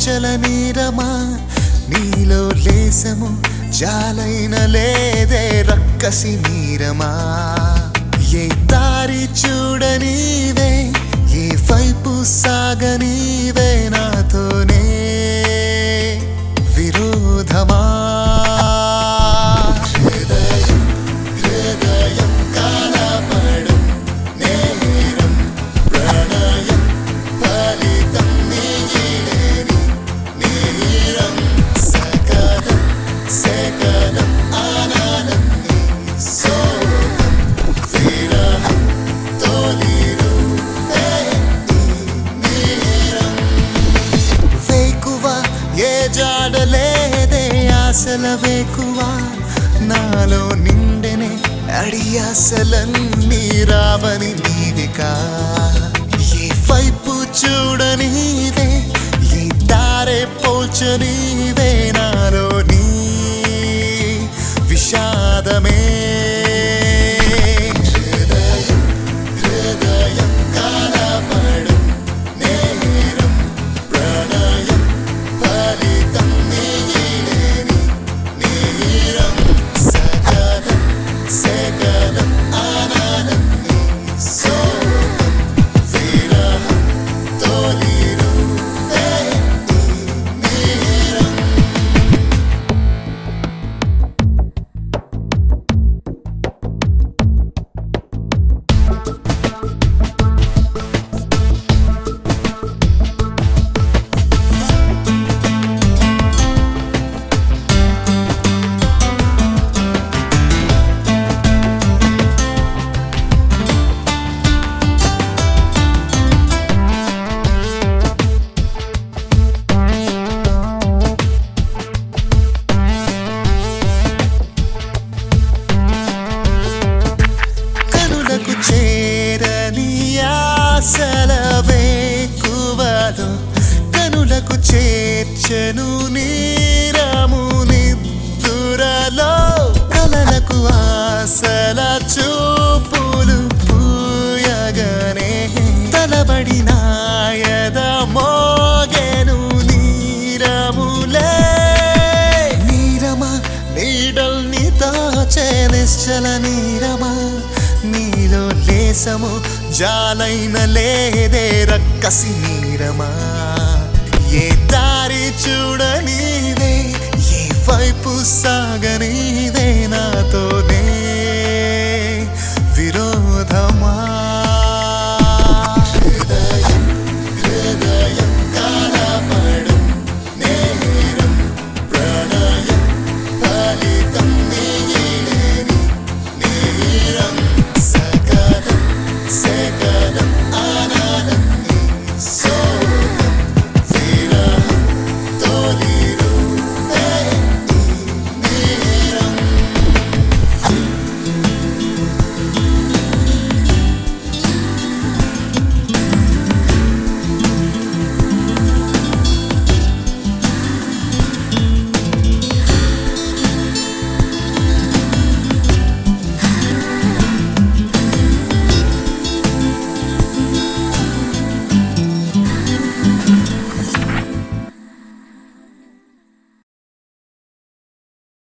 నిశ్చల నీరమా నీలో లేసము జాలైన లేదే రక్కసి నీరమా ఏ దారి చూడనీవే ఏ వైపు సాగనీవే నాతోనే విరోధమా హృదయం హృదయం కాలపడం నేరం ప్రణయం ఫలితం నీలేని నీరం సకలం సకలం ఆనందం నీ సోగం విరహం తొలిరు నీరం వేకువ ఏ జాడలేదే ఆశల వేకువ నాలో నిండెనే అడి ఆశలన్నీ రావని నీవికా ఏ వైపు చూడనీవే ఏ దారే పోల్చనీవే నాలో నీ విషాదమే హృదయం హృదయం కాలపడం నేరం ప్రణయం ఫలితం నీలేని నీరం సకలం సకలం ఆనందం నీ సోగం విరహం తొలిరు నీరం కనులకు చేరని ఆశల వేకువలో కనులకు చేర్చను నీరము నిద్దురలో కలలకు ఆశల చూపులు పూయగనే తలబడి నాయద మోగెను నీరములే నీరమా నీడల్ని దాచే నిశ్చల నీరమా నీలో లేసము జాలైన లేదే రక్కసి నీరమా ఏ దారి చూడనీవే ఏ వైపు సాగనీవే నాతోనే